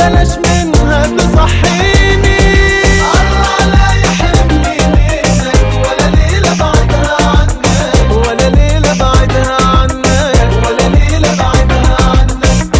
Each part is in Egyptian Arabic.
بلاش منها تصحيني الله لا يحرمني منك ولا ليلة بعدها عنك ولا ليلة بعدها عنك ولا ليلة بعدها عنك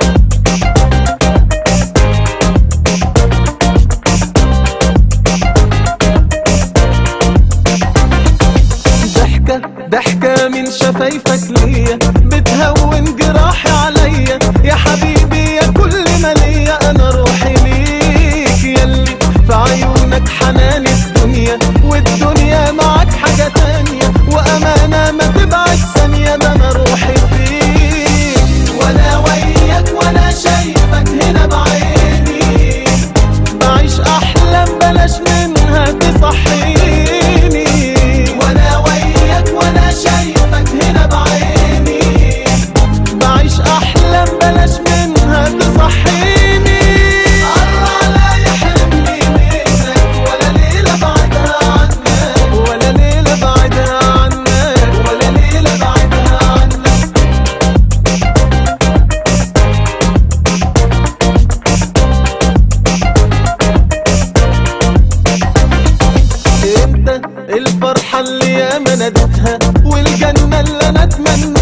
ضحكة ضحكة من شفايفك ليا بتهون جراحي عليا يا حبيبي يا كل ما ليا انا روحي ليك ياللي في عيونك حنان الدنيا والدنيا معاك حاجة تانية وامانة ما تبعد ثانية ده انا روحي فيك وانا وياك وانا شايفك هنا بعيني بعيش احلام بلاش منها تصحيني وانا وياك وانا شايفك هنا بعيني بعيش احلام بلاش منها تصحيني الله لا يحرمني منك ولا ليله بعدها عنك ولا ليله بعدها عنك ولا ليله بعدها عنك انت الفرحة اللي ياما نادتها والجنة اللي انا اتمنى